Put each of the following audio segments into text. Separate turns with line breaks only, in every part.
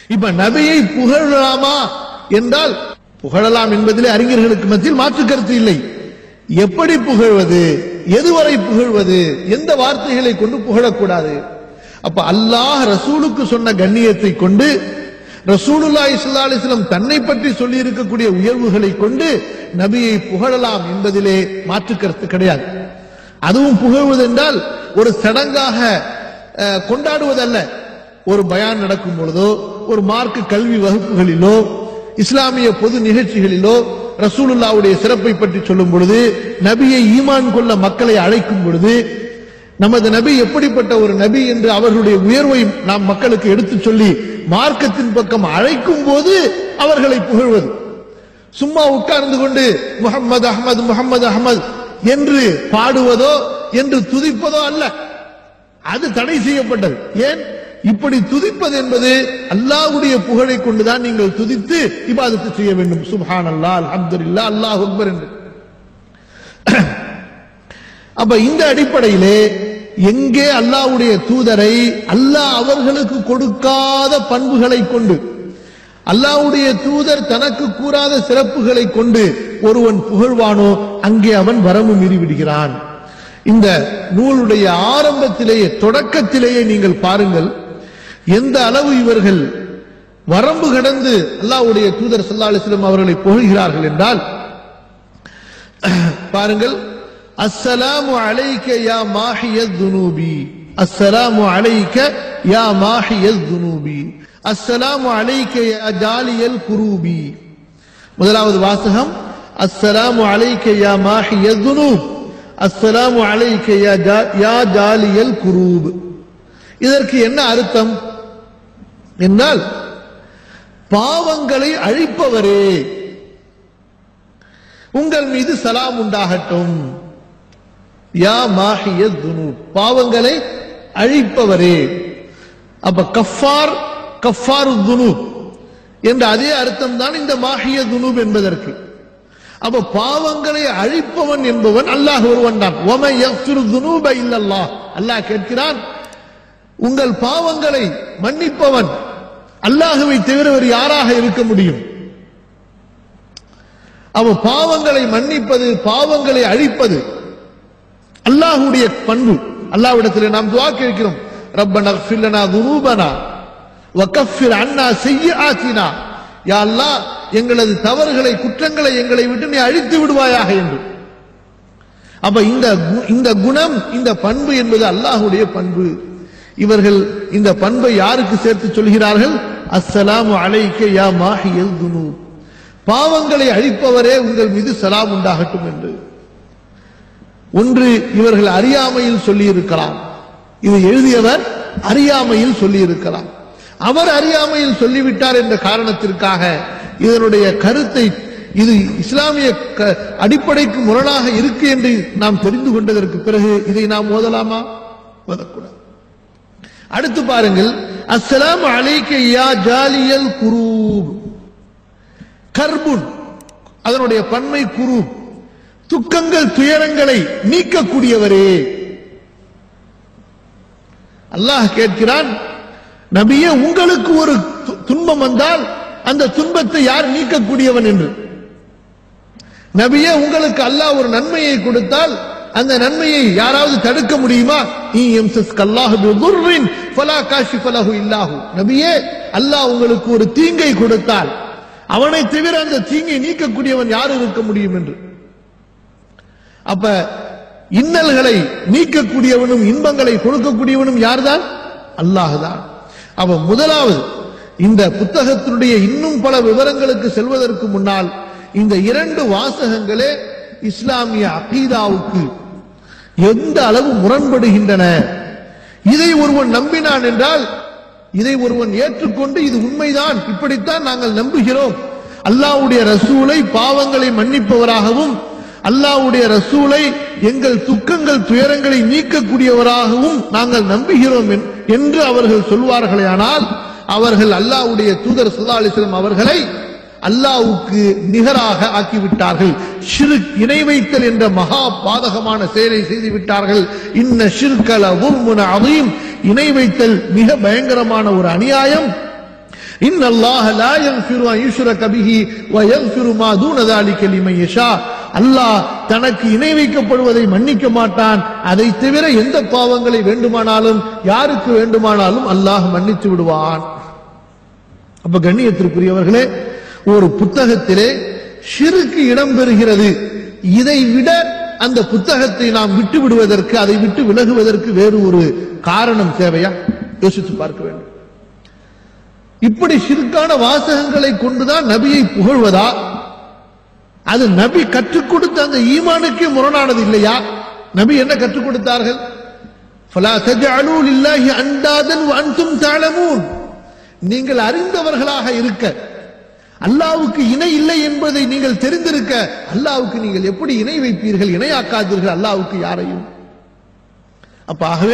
இப்ப நபியை புகழலாமா என்றால் புகழலாம் என்பதிலே அறிஞர்களுக்கு மத்தியில் மாற்று கருத்து இல்லை எப்படி புகழ்வது எதுவரை புகழ்வது எந்த வார்த்தைகளை கொண்டு புகழக்கூடாது அப்ப அல்லாஹ் ரசூலுக்கு சொன்ன கண்ணியத்தை கொண்டு ரசூலுல்லாஹி ஸல்லல்லாஹு அலைஹி வஸல்லம் தன்னை பற்றி சொல்லி இருக்கக்கூடிய உயர்வுகளை கொண்டு நபியை புகழலாம் என்பதிலே மாற்று கருத்து கிடையாது அதுவும் புகழ்வது என்றால் ஒரு சடங்காக அஹ், கொண்டாடுவதல்ல ஒரு பயான் நடக்கும் பொழுதோ ஒரு மார்க்க கல்வி வகுப்புகளிலோ இஸ்லாமிய பொது நிகழ்ச்சிகளிலோ ரசூலுல்லாவுடைய சிறப்பை பற்றி சொல்லும் பொழுது நபியை ஈமான் கொள்ள மக்களை அழைக்கும் பொழுது நமது நபி எப்படிப்பட்ட ஒரு நபி என்று அவர்களுடைய உயர்வை நாம் மக்களுக்கு எடுத்துச் சொல்லி மார்க்கத்தின் பக்கம் அழைக்கும் போது அவர்களை புகழ்வது சும்மா உட்கார்ந்து கொண்டு முகம்மது அஹமது முகம்மது அஹமது என்று பாடுவதோ என்று துதிப்பதோ அல்ல அது தடை செய்யப்பட்டது ஏன் இப்படி துதிப்பது என்பது அல்லாஹ்வுடைய புகழை கொண்டுதான் நீங்கள் துதித்து இபாதத்து செய்ய வேண்டும் சுப்ஹான் அல்லாஹ் அல்ஹம்துலில்லாஹ் அல்லாஹ் அக்பர் என்று அப்ப இந்த அடிப்படையிலே எங்கே அல்லாஹ்வுடைய தூதரை அல்லாஹ் அவர்களுக்கு கொடுக்காத பண்புகளை கொண்டு அல்லாஹ்வுடைய தூதர் தனக்கு கூறாத சிறப்புகளை கொண்டு ஒருவன் புகழ்வானோ அங்கே அவன் வரம்பு மீறி விடுகிறான் இந்த நூலுடைய ஆரம்பத்திலேயே தொடக்கத்திலேயே நீங்கள் பாருங்கள் எந்த அளவு இவர்கள் வரம்பு கடந்து அல்லாஹ்வுடைய தூதர் ஸல்லல்லாஹு அலைஹி வஸல்லம் அவர்களை புகழ்கிறார்கள் என்றால் பாருங்கள் அஸ்ஸலாமு அலைக்க யா மாஹியத் துனூபி அஸ்ஸலாமு அலைக்க யா மாஹியத் துனூபி அஸ்ஸலாமு அலைக்க யா ஜாலியல் குரூபி முதலாவது வாசகம் அஸ்ஸலாமு அலைக்க யா மாஹியத் துனூப் அஸ்ஸலாமு அலைக்க யா ஜா- யா ஜாலியல் குரூப் இதற்கு என்ன அர்த்தம் என்றால் பாவங்களை அழிப்பவரே உங்கள் மீது சலாம் உண்டாகட்டும் யா மாஹிய துனு பாவங்களை அழிப்பவரே அப்ப கஃபார் கஃபாரு துனு என்ற அதே அர்த்தம் தான் இந்த மாஹிய துனூப் என்பதற்கு அப்ப பாவங்களை அழிப்பவன் என்பவன் அல்லாஹ் ஒருவன் தான் ஒமை யஃபிரு துனூப இல்லல்லாஹ் அல்லாஹ் கேட்கிறான் உங்கள் பாவங்களை மன்னிப்பவன் அல்லாஹுவை தவிர வேறு யாராக இருக்க முடியும் அவ பாவங்களை மன்னிப்பது பாவங்களை அழிப்பது அல்லாஹ்வுடைய பண்பு அல்லாஹ்விடத்தில் நாம் துஆ கேட்கிறோம் ரப்பனா இக்ஃபிர் லனா துனூபனா வகஃபிர் அன்னா செய்யிஆத்தினா யா அல்லாஹ் எங்களது தவறுகளை குற்றங்களை எங்களை விட்டு நீ அழித்து விடுவாயாக என்று அப்ப இந்த கு- இந்த குணம் இந்த பண்பு என்பது அல்லாஹ்வுடைய பண்பு இவர்கள் இந்த பண்பை யாருக்கு சேர்த்து சொல்கிறார்கள் அஸ்ஸலாமு அலைக்க யா மாஹியல் துனூப் பாவங்களை அழிப்பவரே உங்கள் மீது சலாம் உண்டாகட்டும் என்று ஒன்று இவர்கள் அறியாமையில் சொல்லி இருக்கலாம் இது எழுதியவர் அறியாமையில் சொல்லி இருக்கலாம் அவர் அறியாமையில் சொல்லிவிட்டார் என்ற காரணத்திற்காக இதனுடைய கருத்தை இது இஸ்லாமிய க- அடிப்படைக்கு முரணாக இருக்கு என்று நாம் தெரிந்து கொண்டதற்கு பிறகு இதை நாம் ஓதலாமா ஓதக்கூடாது அடுத்து பாருங்கள் அஸ்ஸலாமு அலைக்க யா ஜாலியல் குரூப் கர்புன் அதனுடைய பன்மை குரு துக்கங்கள் துயரங்களை நீக்கக்கூடியவரே அல்லாஹ் கேட்கிறான் நபியே உங்களுக்கு ஒரு து- துன்பம் வந்தால் அந்த துன்பத்தை யார் நீக்கக்கூடியவன் என்று நபியே உங்களுக்கு அல்லாஹ் ஒரு நன்மையை கொடுத்தால் அந்த நன்மையை யாராவது தடுக்க முடியுமா நீ எம்சஸ் கல்லாஹு பிதுர்ரின் ஃபலா காஷிஃப லஹு இல்லாஹு நபியே அல்லாஹ் உங்களுக்கு ஒரு தீங்கை கொடுத்தால் அவனை தவிர அந்த தீங்கை நீக்கக்கூடியவன் யார் இருக்க முடியும் என்று அப்ப இன்னல்களை நீக்கக்கூடியவனும் இன்பங்களை கொடுக்கக்கூடியவனும் யார்தான் அல்லாஹ்தான் அவ முதலாவது இந்த புத்தகத்தினுடைய இன்னும் பல விவரங்களுக்கு செல்வதற்கு முன்னால் இந்த இரண்டு வாசகங்களே இஸ்லாமிய அகீதாவுக்கு எந்த அளவு முரண்படுகின்றன இதை ஒருவன் நம்பினான் என்றால் இதை ஒருவன் ஏற்றுக்கொண்டு இது உண்மைதான் இப்படித்தான் நாங்கள் நம்புகிறோம் அல்லாஹ்வுடைய ரசூலை பாவங்களை மன்னிப்பவராகவும் அல்லாஹ்வுடைய ரசூலை எங்கள் துக்கங்கள் துயரங்களை நீக்கக்கூடியவராகவும் நாங்கள் நம்புகிறோம் என்- என்று அவர்கள் சொல்வார்களே ஆனால் அவர்கள் அல்லாஹ்வுடைய தூதர் ஸல்லல்லாஹு அலைஹி வஸல்லம் அவர்களை அல்லாஹ்வுக்கு நிகராக ஆக்கிவிட்டார்கள் ஷிர்க் இணை வைத்தல் என்ற மகா பாதகமான செயலை செய்து விட்டார்கள் இன்ன ஷிர்கல உர்முன அதீம் இணை வைத்தல் மிக பயங்கரமான ஒரு அநியாயம் இன் அல்லாஹ் லா யக்ஃபிரு அன் யுஷ்ரக பிஹி வ யக்ஃபிரு மா தூன ذلك லிமன் யஷா அல்லாஹ் தனக்கு இணை வைக்கப்படுவதை மன்னிக்க மாட்டான் அதை தவிர எந்த பாவங்களை வேண்டுமானாலும் யாருக்கு வேண்டுமானாலும் அல்லாஹ் மன்னித்து விடுவான் அப்ப கண்ணியத்திற்குரியவர்களே ஒரு புத்தகத்திலே ஷிருக்கு இடம்பெறுகிறது இதை விட அந்த புத்தகத்தை நாம் விட்டு விடுவதற்கு அதை விட்டு விலகுவதற்கு வேறு ஒரு காரணம் தேவையா யோசித்து பார்க்க வேண்டும் இப்படி ஷிருக்கான வாசகங்களை கொண்டுதான் நபியை புகழ்வதா அது நபி கற்றுக் கொடுத்த அந்த ஈமானுக்கே முரணானது இல்லையா நபி என்ன கற்றுக் கொடுத்தார்கள் فَلَا تَجْعَلُوا لِلَّهِ أَنْدَادًا وَأَنْتُمْ تَعْلَمُونَ நீங்கள் அறிந்தவர்களாக இருக்க அல்லாவுக்கு இணை இல்லை என்பதை நீங்கள் தெரிந்திருக்க அல்லாவுக்கு நீங்கள் எப்படி இணை வைப்பீர்கள் இணையாக்காதீர்கள் அல்லாவுக்கு யாரையும் அப்ப ஆகவே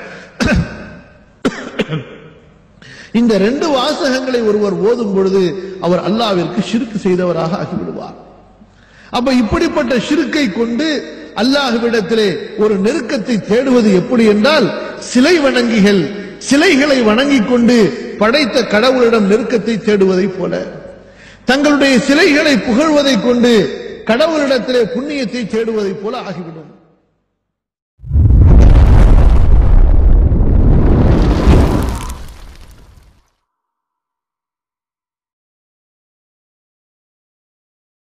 இந்த ரெண்டு வாசகங்களை ஒருவர் ஓதும் பொழுது அவர் அல்லாவிற்கு ஷிர்க் செய்தவராக ஆகிவிடுவார் அப்ப இப்படிப்பட்ட ஷிருக்கை கொண்டு அல்லாஹ்விடத்திலே ஒரு நெருக்கத்தை தேடுவது எப்படி என்றால் சிலை வணங்கிகள் சிலைகளை வணங்கிக் கொண்டு படைத்த கடவுளிடம் நெருக்கத்தை தேடுவதைப் போல தங்களுடைய சிலைகளை புகழ்வதைக் கொண்டு கடவுளிடத்திலே புண்ணியத்தை தேடுவதைப் போல ஆகிவிடும்